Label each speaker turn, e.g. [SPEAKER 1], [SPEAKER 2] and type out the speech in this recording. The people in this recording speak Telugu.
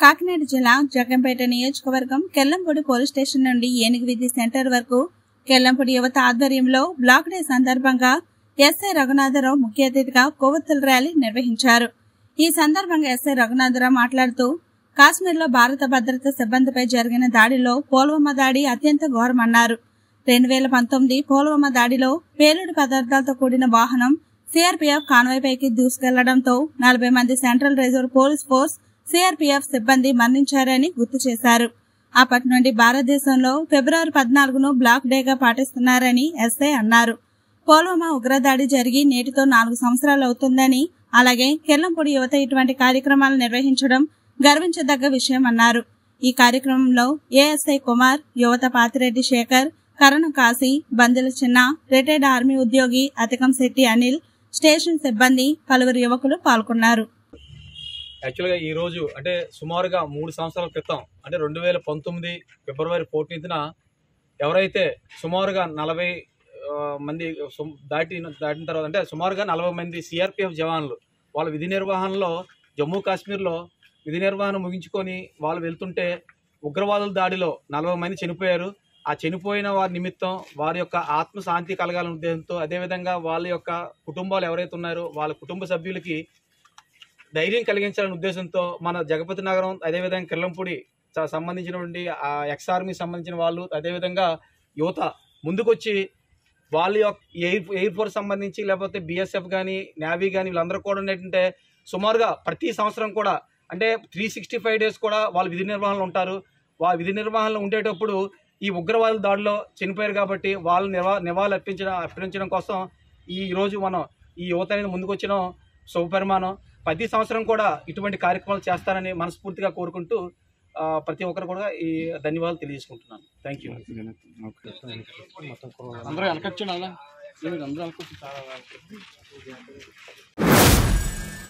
[SPEAKER 1] కాకినాడ జిల్లా జగంపేట నియోజకవర్గం కెల్లంపూడి పోలీస్ స్టేషన్ నుండి ఏనుగు వీధి సెంటర్ వరకు కెల్లంపూడి యువత ఆధ్వర్యంలో బ్లాక్ డే సందర్భంగా ఎస్ఐ రఘునాథరావు ముఖ్య అతిథిగా కొవ్వొత్తుల ర్యాలీ నిర్వహించారు ఈ సందర్భంగా ఎస్ఐ రఘునాథరావు మాట్లాడుతూ కాశ్మీర్లో భారత భద్రతా సిబ్బందిపై జరిగిన దాడిలో పోల్వమ్మ దాడి అత్యంత ఘోరమన్నారు రెండు వేల పంతొమ్మిది పోల్వమ్మ దాడిలో పేలుడు పదార్థాలతో కూడిన వాహనం సిఆర్పీఎఫ్ కాన్వాయ్పైకి దూసుకెళ్లడంతో నలభై మంది central reserve police force CRPF సిబ్బంది మరణించారని గుర్తు చేశారు అప్పటి నుండి భారతదేశంలో ఫిబ్రవరి పద్నాలుగును బ్లాక్ డేగా పాటిస్తున్నారని ఎస్ఐ అన్నారు పోల్వమా ఉగ్రదాడి జరిగి నేటితో నాలుగు సంవత్సరాలు అవుతుందని అలాగే కెల్లంపూడి యువత ఇటువంటి కార్యక్రమాలు నిర్వహించడం గర్వించదగ్గ విషయం అన్నారు ఈ కార్యక్రమంలో ఏఎస్ఐ కుమార్ యువత పాతిరెడ్డి శేఖర్ కరణ్ కాశీ బందెల చిన్న రిటైర్డ్ ఆర్మీ ఉద్యోగి అతికం శెట్టి అనిల్ స్టేషన్ సిబ్బంది పలువురు యువకులు పాల్గొన్నారు
[SPEAKER 2] యాక్చువల్గా ఈ రోజు అంటే సుమారుగా మూడు సంవత్సరాల క్రితం అంటే రెండు వేల పంతొమ్మిది ఫిబ్రవరి ఫోర్టీన్త్న ఎవరైతే సుమారుగా నలభై ఆ, మంది సుమ్- దాటిన దాటిన తర్వాత అంటే సుమారుగా నలభై మంది సిఆర్పిఎఫ్ జవాన్లు వాళ్ళ విధి నిర్వహణలో జమ్మూ కాశ్మీర్లో విధి నిర్వహణ ముగించుకొని వాళ్ళు వెళ్తుంటే ఉగ్రవాదుల దాడిలో నలభై మంది చనిపోయారు ఆ చనిపోయిన వారి నిమిత్తం వారి యొక్క ఆత్మ శాంతి కలగాలనే ఉద్దేశంతో అదేవిధంగా వాళ్ళ యొక్క కుటుంబాలు ఎవరైతే ఉన్నారో వాళ్ళ కుటుంబ సభ్యులకి ధైర్యం కలిగించాలనే ఉద్దేశంతో మన జగపతి నగరం అదేవిధంగా కిల్లంపూడి స- సంబంధించినటువంటి ఆ ఎక్స్ ఆర్మీ సంబంధించిన వాళ్ళు అదేవిధంగా యువత ముందుకొచ్చి వాళ్ళ యొక్క ఎయిర్ ఎయిర్ ఫోర్స్ సంబంధించి లేకపోతే బిఎస్ఎఫ్ కానీ నేవీ కానీ వీళ్ళందరూ కూడా ఏంటంటే సుమారుగా ప్రతి సంవత్సరం కూడా అంటే త్రీ సిక్స్టీ ఫైవ్ డేస్ కూడా వాళ్ళు విధి నిర్వహణలో ఉంటారు వాళ్ళ విధి నిర్వహణలో ఉండేటప్పుడు ఈ ఉగ్రవాదుల దాడిలో చనిపోయారు కాబట్టి వాళ్ళు నివా నివాళులు అర్పించడం అర్పించడం కోసం ఈ రోజు మనం ఈ యువత అనేది ముందుకొచ్చిన శుభపరిమాణం ప్రతి సంవత్సరం కూడా ఇటువంటి కార్యక్రమాలు చేస్తారని మనస్ఫూర్తిగా కోరుకుంటూ ఆ, ప్రతి ఒక్కరు కూడా ఈ ధన్యవాదాలు తెలియజేసుకుంటున్నాను థ్యాంక్ యూ
[SPEAKER 3] అందరూ వెనకొచ్చాడు అలా అందరూ వెనకొచ్చి